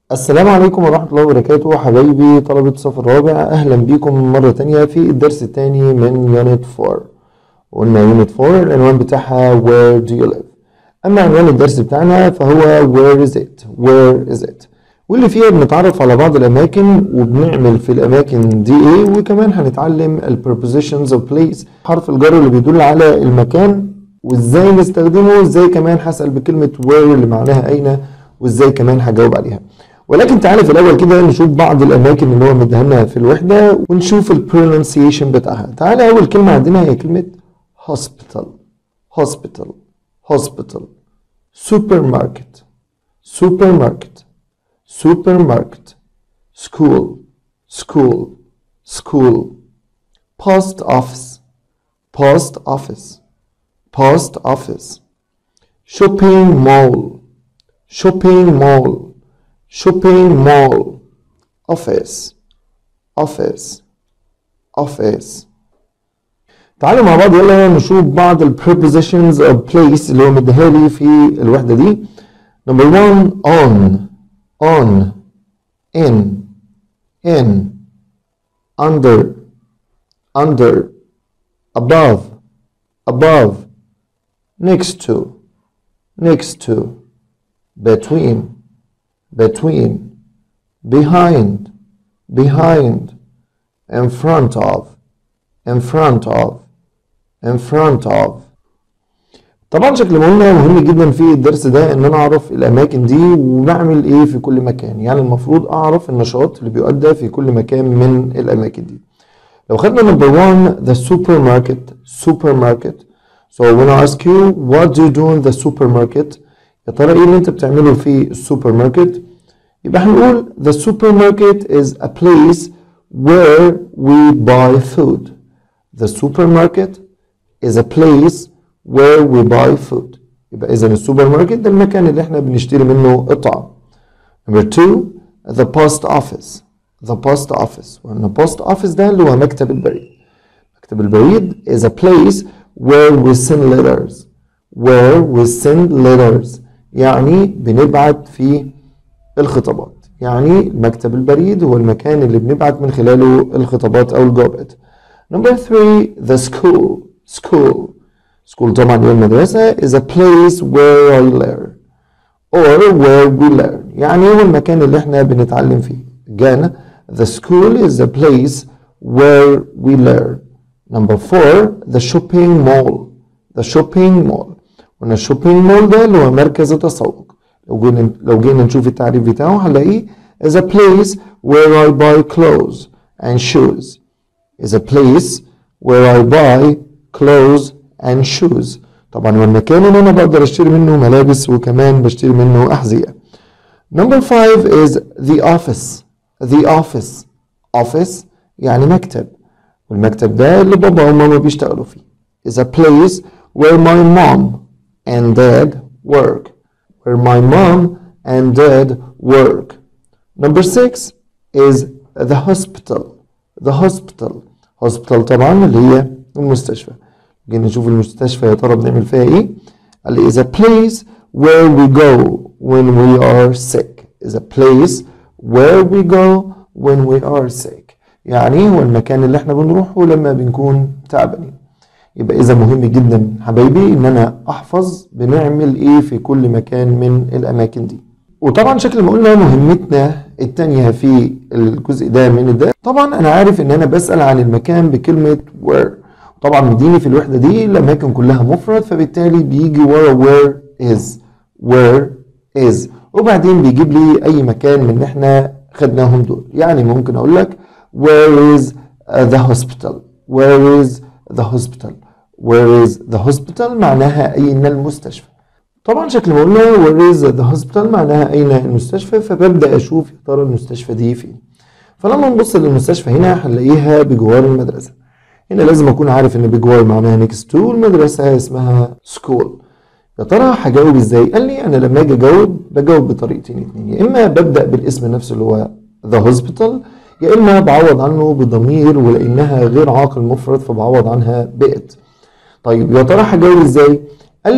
السلام عليكم ورحمة الله وبركاته حبايبي طلبة الصف الرابع أهلا بيكم مرة تانية في الدرس التاني من يونت 4 قلنا يونت 4 العنوان بتاعها Where do you live أما عنوان الدرس بتاعنا فهو Where is it Where is it واللي فيها بنتعرف على بعض الأماكن وبنعمل في الأماكن دي إيه وكمان هنتعلم ال prepositions of place حرف الجر اللي بيدل على المكان وإزاي نستخدمه وإزاي كمان هسأل بكلمة where اللي معناها أين وإزاي كمان هجاوب عليها ولكن تعالى في الاول كده نشوف بعض الاماكن اللي هو مديها لنا في الوحده ونشوف البرونسيشن بتاعها تعالى اول كلمه عندنا هي كلمه hospital hospital hospital supermarket supermarket supermarket school school school post office post office post office shopping mall shopping mall shopping mall office office office تعالوا مع بعض يلا نشوف بعض ال prepositions of place اللي هو مديها لي في الوحدة دي number one on on in in under under above above next to next to between between, behind, behind, in front of, in front of, in front of. طبعا شكل ما قلنا مهم جدا في الدرس ده ان انا اعرف الاماكن دي ونعمل ايه في كل مكان يعني المفروض اعرف النشاط اللي بيؤدى في كل مكان من الاماكن دي لو خدنا نمبر 1 the supermarket supermarket so when I ask you what do you do in the supermarket يا ترى ايه اللي انت بتعمله في السوبر ماركت يبقى هنقول the supermarket is a place where we buy food the supermarket is a place where we buy food يبقى اذا السوبر ماركت ده المكان اللي احنا بنشتري منه الطعام number two the post office the post office وان post office ده اللي هو مكتب البريد مكتب البريد is a place where we send letters where we send letters يعني بنبعت فيه الخطابات يعني مكتب البريد هو المكان اللي بنبعت من خلاله الخطابات أو الجوابات number three the school school school طبعا هي المدرسة is a place where I learn or where we learn يعني هو المكان اللي احنا بنتعلم فيه again the school is a place where we learn number four the shopping mall the shopping mall قلنا الشوبينج مول ده اللي هو مركز التسوق لو جينا لو جينا نشوف التعريف بتاعه هنلاقيه is a place where I buy clothes and shoes is a place where I buy clothes and shoes طبعا هو المكان اللي انا بقدر اشتري منه ملابس وكمان بشتري منه احذيه number five is the office the office office يعني مكتب والمكتب ده اللي بابا وماما بيشتغلوا فيه is a place where my mom and dad work. Where my mom and dad work. Number six is the hospital. The hospital. hospital طبعا اللي هي المستشفى. جينا نشوف المستشفى يا ترى بنعمل فيها ايه؟ قال لي is a place where we go when we are sick. is a place where we go when we are sick. يعني هو المكان اللي احنا بنروحه لما بنكون تعبانين. يبقى اذا مهم جدا حبايبي ان انا احفظ بنعمل ايه في كل مكان من الاماكن دي وطبعا شكل ما قلنا مهمتنا التانية في الجزء ده من الدرس طبعا انا عارف ان انا بسأل عن المكان بكلمة where طبعا مديني في الوحدة دي الاماكن كلها مفرد فبالتالي بيجي ورا where is where is وبعدين بيجيب لي اي مكان من اللي احنا خدناهم دول يعني ممكن اقول لك where is the hospital where is the hospital where is the hospital معناها أين المستشفى طبعا شكل ما قلنا where is the hospital معناها أين المستشفى فببدأ أشوف يا ترى المستشفى دي فين فلما نبص للمستشفى هنا هنلاقيها بجوار المدرسة هنا لازم أكون عارف إن بجوار معناها next to المدرسة اسمها school يا ترى هجاوب ازاي؟ قال لي انا لما اجي اجاوب بجاوب بطريقتين اتنين يا اما ببدا بالاسم نفسه اللي هو ذا هوسبيتال يا اما بعوض عنه بضمير ولانها غير عاقل مفرد فبعوض عنها بئت طيب يا ترى هجاوب ازاي قال لي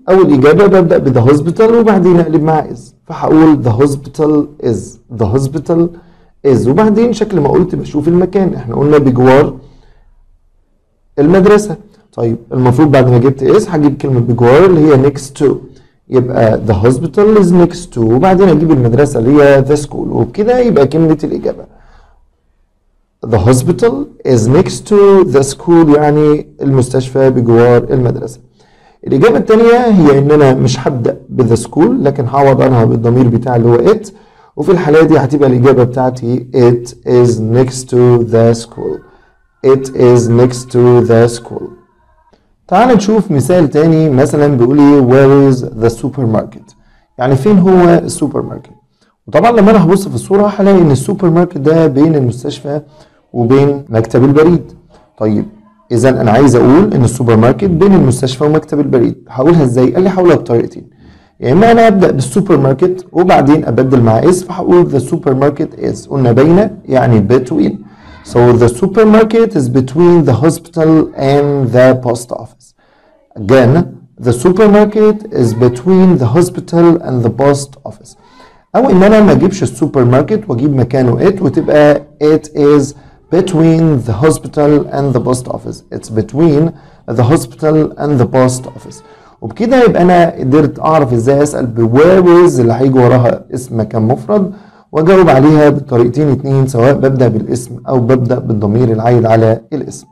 أول إجابة ببدأ ب the hospital وبعدين أقلب مع is فهقول the hospital is the hospital is وبعدين شكل ما قلت بشوف المكان احنا قلنا بجوار المدرسة طيب المفروض بعد ما جبت is هجيب كلمة بجوار اللي هي next to يبقى the hospital is next to وبعدين اجيب المدرسة اللي هي the school وبكده يبقى كلمة الإجابة The hospital is next to the school يعني المستشفى بجوار المدرسة الإجابة الثانية هي إن أنا مش هبدأ بذا سكول لكن هعوض عنها بالضمير بتاعي اللي هو it وفي الحالة دي هتبقى الإجابة بتاعتي it is next to the school it is next to the school تعال نشوف مثال تاني مثلا بيقول لي where is the supermarket يعني فين هو السوبر ماركت وطبعا لما انا هبص في الصورة هلاقي ان السوبر ماركت ده بين المستشفى وبين مكتب البريد طيب اذا انا عايز اقول ان السوبر ماركت بين المستشفى ومكتب البريد هقولها ازاي قال لي هقولها بطريقتين يا اما انا ابدا بالسوبر ماركت وبعدين ابدل مع اس فهقول the supermarket is قلنا بين يعني between so the supermarket is between the hospital and the post office again the supermarket is between the hospital and the post office او ان انا ما اجيبش السوبر ماركت واجيب مكانه it وتبقى it is between the hospital and the post office it's between the hospital and the post office وبكده يبقى انا قدرت اعرف ازاي اسال بويرز اللي هيجي وراها اسم مكان مفرد واجاوب عليها بطريقتين اتنين سواء ببدا بالاسم او ببدا بالضمير العايد على الاسم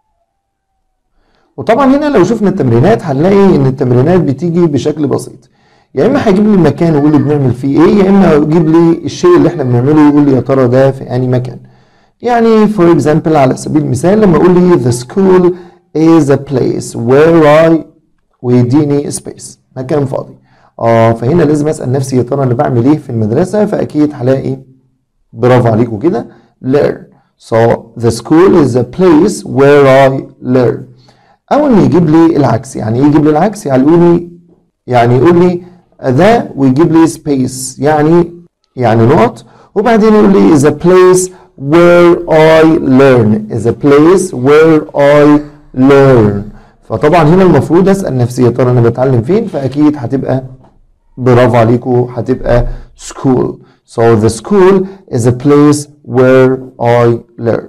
وطبعا هنا لو شفنا التمرينات هنلاقي ان التمرينات بتيجي بشكل بسيط يا اما هيجيب لي المكان ويقول لي بنعمل فيه ايه يا اما يجيب لي الشيء اللي احنا بنعمله ويقول لي يا ترى ده في انهي مكان يعني فور اكزامبل على سبيل المثال لما اقول لي the school is a place where I ويديني space مكان فاضي اه فهنا لازم اسال نفسي يا ترى انا بعمل ايه في المدرسه فاكيد هلاقي برافو عليكم كده learn so the school is a place where I learn او انه يجيب لي العكس يعني ايه يجيب لي العكس يعني يقول لي يعني يقول لي ذا ويجيب لي space يعني يعني نقط وبعدين يقول لي is a place where I learn is a place where I learn فطبعا هنا المفروض اسال نفسي يا ترى انا بتعلم فين فاكيد هتبقى برافو عليكم هتبقى school so the school is a place where I learn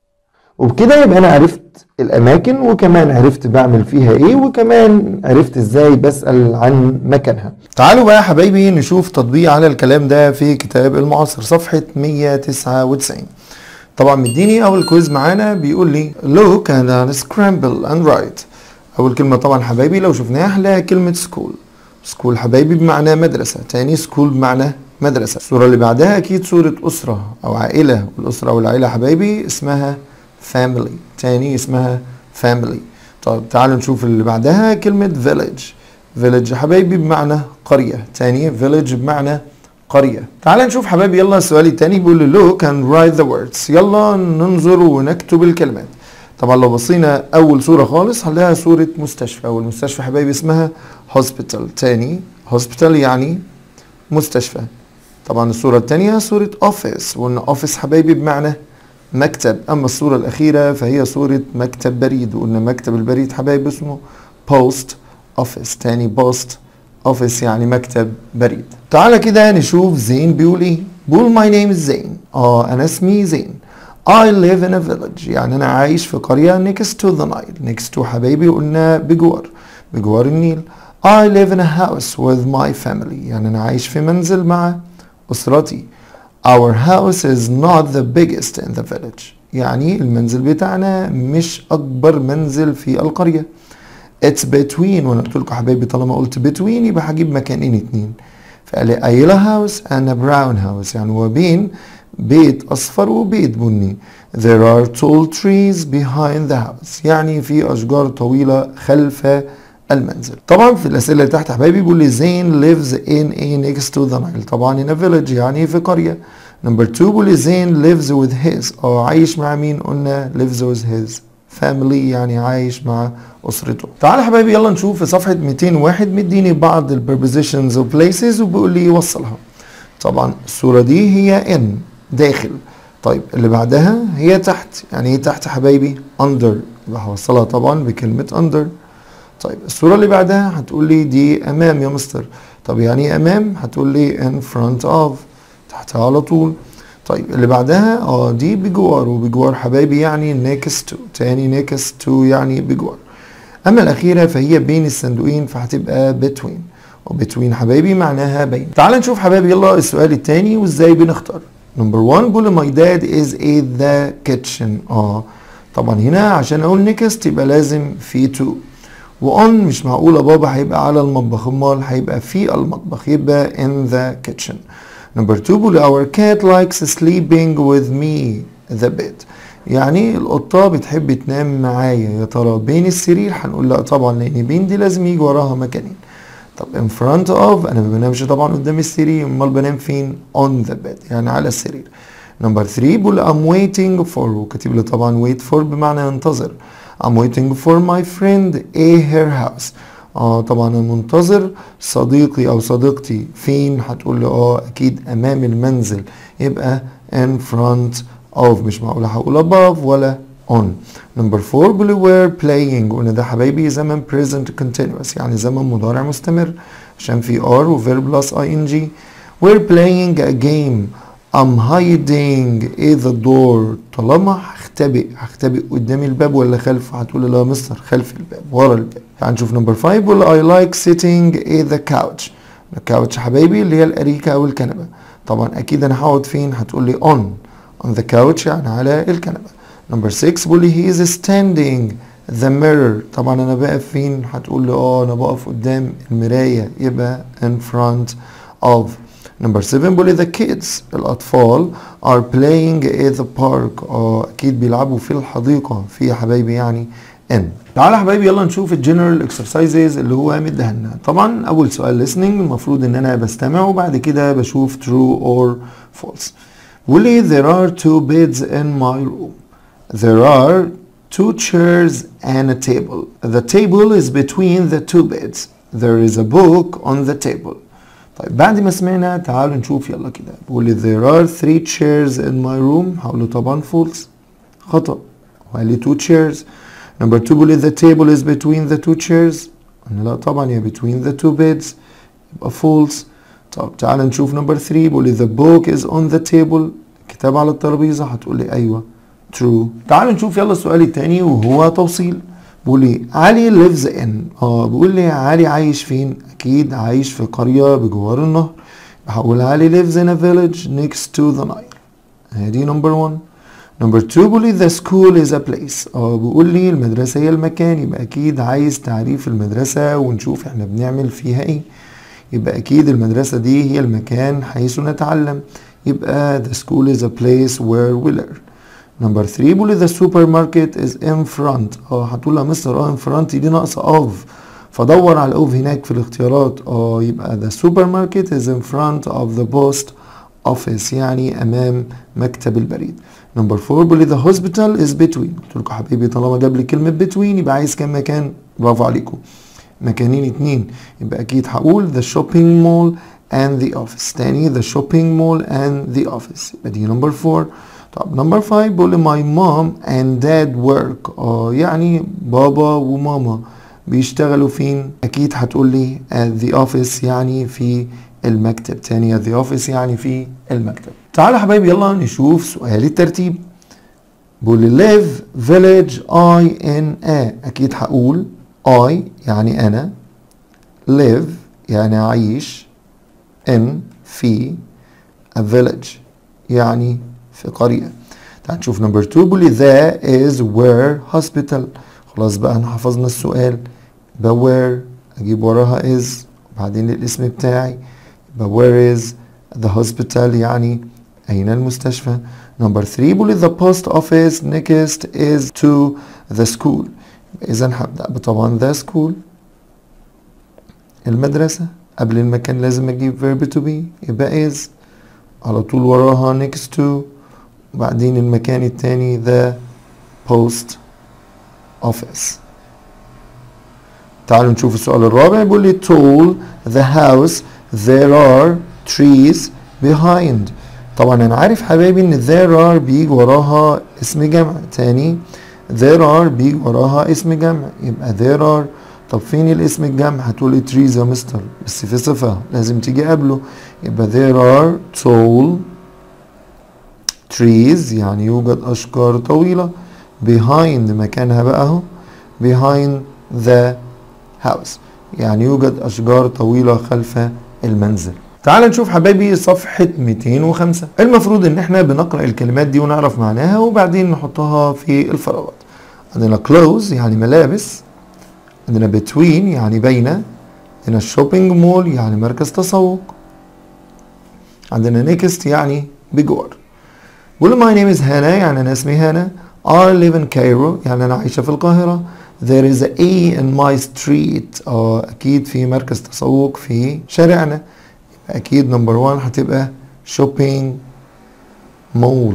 وبكده يبقى انا عرفت الاماكن وكمان عرفت بعمل فيها ايه وكمان عرفت ازاي بسال عن مكانها تعالوا بقى يا حبايبي نشوف تطبيق على الكلام ده في كتاب المعاصر صفحه 199 طبعا مديني اول كويز معانا بيقول لي look and scramble and write اول كلمه طبعا حبايبي لو شفناها هنلاقي كلمه school school حبايبي بمعنى مدرسه تاني school بمعنى مدرسه الصوره اللي بعدها اكيد صوره اسره او عائله والاسره او العائله حبايبي اسمها family تاني اسمها family طيب تعالوا نشوف اللي بعدها كلمة village village حبايبي بمعنى قرية تاني village بمعنى قرية تعال نشوف حبايبي يلا السؤال التاني بيقول لي look and write the words يلا ننظر ونكتب الكلمات طبعا لو بصينا اول صورة خالص هنلاقيها صورة مستشفى والمستشفى حبايبي اسمها hospital تاني hospital يعني مستشفى طبعا الصورة التانية صورة office وان office حبايبي بمعنى مكتب اما الصورة الاخيرة فهي صورة مكتب بريد وقلنا مكتب البريد حبايبي اسمه post office تاني بوست اوفيس يعني مكتب بريد تعالى كده نشوف زين بيقول ايه بيقول my name is زين اه انا اسمي زين I live in a village يعني انا عايش في قرية next to the Nile next to حبايبي قلنا بجوار بجوار النيل I live in a house with my family يعني انا عايش في منزل مع اسرتي Our house is not the biggest in the village يعني المنزل بتاعنا مش اكبر منزل في القرية It's between وانا قلت لكم حبايبي طالما قلت between يبقى هجيب مكانين اتنين فقال لي a yellow house and a brown house يعني هو بين بيت اصفر وبيت بني There are tall trees behind the house يعني في اشجار طويلة خلف المنزل طبعا في الاسئله اللي تحت حبايبي بيقول لي زين lives in a next to the Nile طبعا in a village يعني في قريه نمبر 2 بيقول لي زين lives with his اه عايش مع مين قلنا lives with his family يعني عايش مع اسرته تعال حبايبي يلا نشوف في صفحه 201 مديني بعض البربوزيشنز و places وبيقول لي وصلها طبعا الصوره دي هي in داخل طيب اللي بعدها هي تحت يعني ايه تحت حبايبي under يبقى هوصلها طبعا بكلمه under طيب الصورة اللي بعدها هتقول لي دي أمام يا مستر طب يعني ايه أمام هتقول لي in front of تحتها على طول طيب اللي بعدها اه دي بجوار وبجوار حبايبي يعني next to تاني next to يعني بجوار أما الأخيرة فهي بين الصندوقين فهتبقى between وبتوين حبايبي معناها بين تعال نشوف حبايبي يلا السؤال التاني وازاي بنختار نمبر 1 بقول my dad is in the kitchen اه طبعا هنا عشان اقول نيكست يبقى لازم في تو وان مش معقولة بابا هيبقى على المطبخ امال هيبقى في المطبخ يبقى in the kitchen نمبر 2 بقول our cat likes sleeping with me the bed يعني القطة بتحب تنام معايا يا ترى بين السرير هنقول لا طبعا لان بين دي لازم يجي وراها مكانين طب in front of انا ما بنامش طبعا قدام السرير امال بنام فين on the bed يعني على السرير نمبر 3 بقول I'm waiting for وكاتب لي طبعا wait for بمعنى ينتظر I'm waiting for my friend a her house اه طبعا انا منتظر صديقي او صديقتي فين هتقول لي اه اكيد امام المنزل يبقى in front of مش معقول هقول above ولا on نمبر 4 بيقول we're playing قلنا ده حبايبي زمن present continuous يعني زمن مضارع مستمر عشان في are و verb plus ing we're playing a game I'm hiding in the door طالما هختبئ هختبئ قدام الباب ولا خلفه هتقول لا مستر خلف الباب ورا الباب هنشوف نمبر 5 بيقول I like sitting in the couch الكاوتش حبايبي اللي هي الأريكة أو الكنبة طبعا أكيد أنا هقعد فين هتقول لي on on the couch يعني على الكنبة نمبر 6 بيقول لي he is standing the mirror طبعا أنا بقف فين هتقول لي اه أنا بقف قدام المراية يبقى in front of نمبر 7 بيقول لي the kids الأطفال are playing in the park اه أكيد بيلعبوا في الحديقة في يا حبايبي يعني in تعالى يا حبايبي يلا نشوف الجنرال اكسرسايزز اللي هو مديها لنا طبعا أول سؤال listening المفروض إن أنا بستمع وبعد كده بشوف true or false بيقول لي there are two beds in my room there are two chairs and a table the table is between the two beds there is a book on the table طيب بعد ما سمعنا تعالوا نشوف يلا كده بيقول لي there are three chairs in my room هقول له طبعا false خطأ وقال لي two chairs number two بيقول لي the table is between the two chairs قلنا لا طبعا هي between the two beds يبقى false طب تعال نشوف number three بيقول لي the book is on the table الكتاب على الترابيزة هتقول لي أيوه true تعال نشوف يلا السؤال التاني وهو توصيل بيقول لي علي lives in اه بيقول لي علي عايش فين اكيد عايش في قرية بجوار النهر هقول علي lives in a village next to the Nile ادي نمبر 1 نمبر 2 بيقول لي the school is a place اه بيقول لي المدرسة هي المكان يبقى اكيد عايز تعريف المدرسة ونشوف احنا بنعمل فيها ايه يبقى اكيد المدرسة دي هي المكان حيث نتعلم يبقى the school is a place where we learn نمبر 3 بيقول لي the supermarket is in front اه هتقول يا مستر اه in front دي ناقصه اوف فدور على الاوف هناك في الاختيارات اه يبقى the supermarket is in front of the post office يعني امام مكتب البريد نمبر 4 بيقول لي the hospital is between قلت لكم حبيبي طالما جاب لي كلمه between يبقى عايز كام مكان برافو عليكم مكانين اتنين يبقى اكيد هقول the shopping mall and the office تاني the shopping mall and the office يبقى دي نمبر 4 طب نمبر 5 بيقول لي my mom and dad work اه يعني بابا وماما بيشتغلوا فين اكيد هتقول لي at the office يعني في المكتب تاني at the office يعني في المكتب تعالوا يا حبايبي يلا نشوف سؤال الترتيب بيقول لي live village I in a اكيد هقول I يعني انا live يعني اعيش in في a village يعني في قرية تعال نشوف نمبر 2 بيقول لي that is where hospital خلاص بقى احنا حفظنا السؤال يبقى where اجيب وراها is وبعدين الاسم بتاعي يبقى where is the hospital يعني اين المستشفى نمبر 3 بيقول لي the post office next is to the school اذا هبدأ طبعا the school المدرسة قبل المكان لازم اجيب verb to be يبقى is على طول وراها next to وبعدين المكان التاني the post office تعالوا نشوف السؤال الرابع بيقول لي tall the house there are trees behind طبعا انا عارف حبايبي ان there are بيجي وراها اسم جمع تاني there are بيجي وراها اسم جمع يبقى there are طب فين الاسم الجمع هتقولي trees يا مستر بس في صفة لازم تيجي قبله يبقى there are tall trees يعني يوجد أشجار طويلة behind مكانها بقى اهو behind the house يعني يوجد أشجار طويلة خلف المنزل تعال نشوف حبايبي صفحة 205 المفروض ان احنا بنقرأ الكلمات دي ونعرف معناها وبعدين نحطها في الفراغات عندنا clothes يعني ملابس عندنا between يعني بين عندنا shopping mall يعني مركز تسوق عندنا next يعني بجوار بقول my name is هانا يعني انا اسمي هانا I live in Cairo يعني انا عايشة في القاهرة There is a A in my street اه اكيد في مركز تسوق في شارعنا اكيد نمبر 1 هتبقى shopping mall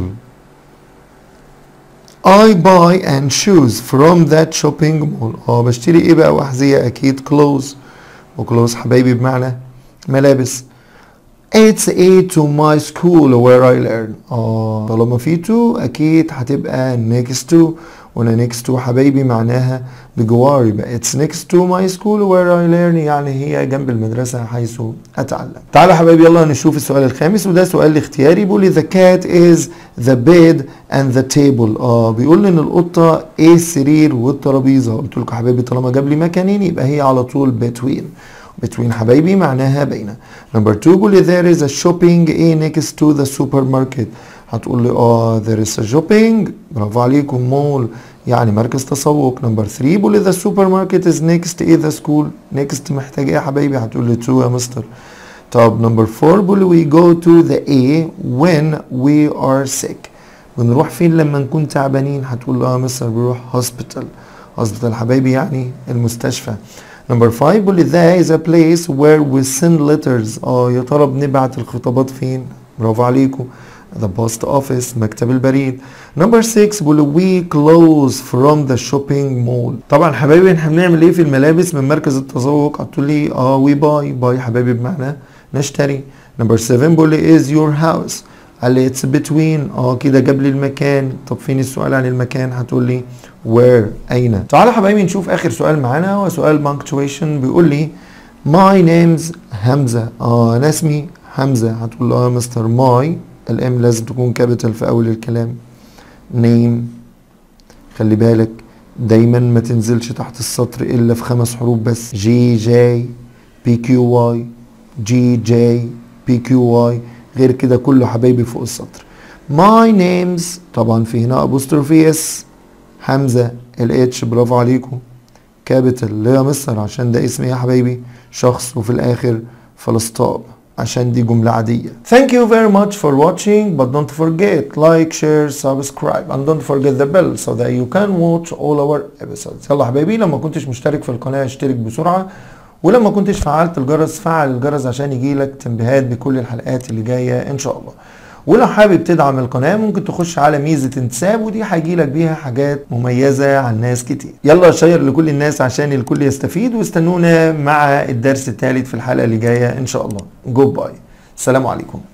I buy and choose from that shopping mall اه بشتري ايه بقى واحذية اكيد clothes وclothes حبايبي بمعنى ملابس It's a to my school where I learn اه طالما في to اكيد هتبقى next to وانا next to حبايبي معناها بجوار يبقى it's next to my school where I learn يعني هي جنب المدرسة حيث أتعلم تعالى حبايبي يلا نشوف السؤال الخامس وده سؤال اختياري بيقول لي the cat is the bed and the table اه بيقول لي ان القطة ايه السرير والترابيزة قلت لكم حبايبي طالما جاب لي مكانين يبقى هي على طول between between حبايبي معناها بين نمبر 2 بيقول لي there is a shopping a next to the supermarket هتقول لي اه there is a shopping برافو عليكم مول يعني مركز تسوق نمبر 3 بيقول لي the supermarket is next to the school next محتاج ايه يا حبايبي هتقول لي 2 يا مستر طب نمبر 4 بيقول لي we go to the A when we are sick بنروح فين لما نكون تعبانين هتقول له اه مستر بنروح hospital hospital حبايبي يعني المستشفى نمبر 5 بيقول لي there is a place where we send letters اه يا ترى بنبعت الخطابات فين برافو عليكم the post office مكتب البريد نمبر 6 بيقول we close from the shopping mall طبعا حبايبي احنا بنعمل ايه في الملابس من مركز التسوق هتقول لي اه we buy buy حبايبي بمعنى نشتري نمبر 7 بيقول لي is your house قال لي it's between اه كده جاب لي المكان طب فين السؤال عن المكان هتقول لي where اين تعالى حبايبي نشوف اخر سؤال معانا هو سؤال punctuation بيقول لي my name's حمزه اه انا اسمي حمزه هتقول له اه مستر ماي الام لازم تكون كابيتال في اول الكلام نيم خلي بالك دايما ما تنزلش تحت السطر الا في خمس حروف بس جي جي بي كيو واي جي جي بي كيو واي غير كده كله حبايبي فوق السطر ماي نيمز طبعا في هنا ابوستروفي اس حمزه الاتش برافو عليكم كابيتال ليه يا مستر عشان ده اسم ايه يا حبايبي شخص وفي الاخر فلسطاب عشان دي جملة عادية. Thank you very much for watching but don't forget like, share, subscribe and don't forget the bell so that you can watch all our episodes. يلا حبايبي لما كنتش مشترك في القناة اشترك بسرعة ولما كنتش فعلت الجرس فعل الجرس عشان يجيلك تنبيهات بكل الحلقات اللي جاية ان شاء الله. ولو حابب تدعم القناة ممكن تخش على ميزة انتساب ودي هيجيلك بيها حاجات مميزة عن ناس كتير يلا شير لكل الناس عشان الكل يستفيد واستنونا مع الدرس الثالث في الحلقة اللي جاية ان شاء الله جود باي السلام عليكم